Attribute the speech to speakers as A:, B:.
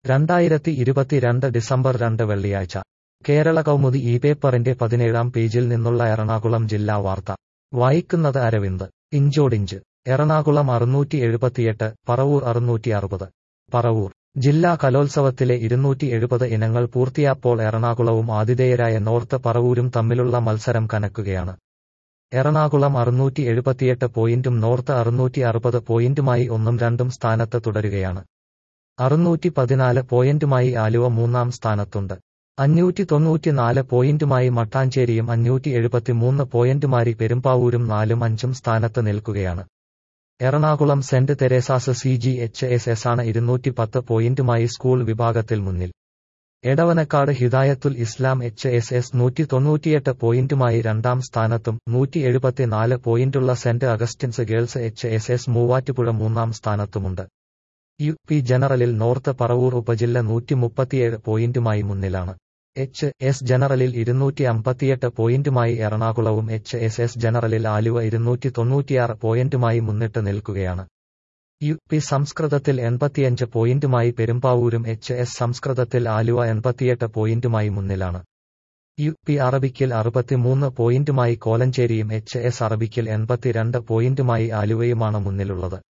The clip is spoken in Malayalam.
A: രണ്ടായിരത്തി ഇരുപത്തിരണ്ട് ഡിസംബർ രണ്ട് വെള്ളിയാഴ്ച കേരള കൗമുദി ഈ പേപ്പറിന്റെ പതിനേഴാം പേജിൽ നിന്നുള്ള എറണാകുളം ജില്ലാ വാർത്ത വായിക്കുന്നത് അരവിന്ദ് ഇഞ്ചോടിഞ്ച് എറണാകുളം അറുന്നൂറ്റി എഴുപത്തിയെട്ട് പറവൂർ അറുന്നൂറ്റി അറുപത് പറവൂർ ജില്ലാ കലോത്സവത്തിലെ ഇരുന്നൂറ്റി എഴുപത് ഇനങ്ങൾ പൂർത്തിയാപ്പോൾ എറണാകുളവും ആതിഥേയരായ നോർത്ത് പറവൂരും തമ്മിലുള്ള മത്സരം കനക്കുകയാണ് എറണാകുളം അറുന്നൂറ്റി എഴുപത്തിയെട്ട് പോയിന്റും നോർത്ത് അറുന്നൂറ്റി അറുപത് പോയിന്റുമായി ഒന്നും രണ്ടും സ്ഥാനത്ത് തുടരുകയാണ് അറുന്നൂറ്റി പതിനാല് പോയിന്റുമായി ആലുവ മൂന്നാം സ്ഥാനത്തുണ്ട് അഞ്ഞൂറ്റി തൊണ്ണൂറ്റിനാല് പോയിന്റുമായി മട്ടാഞ്ചേരിയും അഞ്ഞൂറ്റി എഴുപത്തിമൂന്ന് പോയിന്റുമായി പെരുമ്പാവൂരും നാലും അഞ്ചും സ്ഥാനത്ത് നിൽക്കുകയാണ് Ernakulam Saint Theresa's C G H S S ആണ് ഇരുന്നൂറ്റി പത്ത് പോയിന്റുമായി സ്കൂൾ വിഭാഗത്തിൽ മുന്നിൽ Edavanakkad Hidayathul Islam H S S നൂറ്റി തൊണ്ണൂറ്റിയെട്ട് പോയിന്റുമായി രണ്ടാം സ്ഥാനത്തും നൂറ്റി എഴുപത്തിനാല് പോയിന്റുള്ള Saint Augustine's girls H S S Muvattupuzha മൂന്നാം സ്ഥാനത്തുമുണ്ട് യു പി ജനറലിൽ നോർത്ത് പറവൂർ ഉപജില്ല നൂറ്റി മുപ്പത്തിയേഴ് പോയിന്റുമായി മുന്നിലാണ് എച്ച് എസ് ജനറലിൽ ഇരുന്നൂറ്റി അമ്പത്തിയെട്ട് പോയിന്റുമായി എറണാകുളവും എച്ച് എസ് എസ് ജനറലിൽ ആലുവ ഇരുന്നൂറ്റി തൊണ്ണൂറ്റിയാറ് പോയിന്റുമായി മുന്നിട്ട് നിൽക്കുകയാണ് യു പി സംസ്കൃതത്തിൽ എൺപത്തിയഞ്ച് പോയിന്റുമായി പെരുമ്പാവൂരും എച്ച് എസ് സംസ്കൃതത്തിൽ ആലുവ എൺപത്തിയെട്ട് പോയിന്റുമായി മുന്നിലാണ് യു പി അറബിക്കിൽ അറുപത്തിമൂന്ന് പോയിന്റുമായി കോലഞ്ചേരിയും എച്ച് എസ് അറബിക്കിൽ എൺപത്തിരണ്ട് പോയിന്റുമായി ആലുവയുമാണ് മുന്നിലുള്ളത്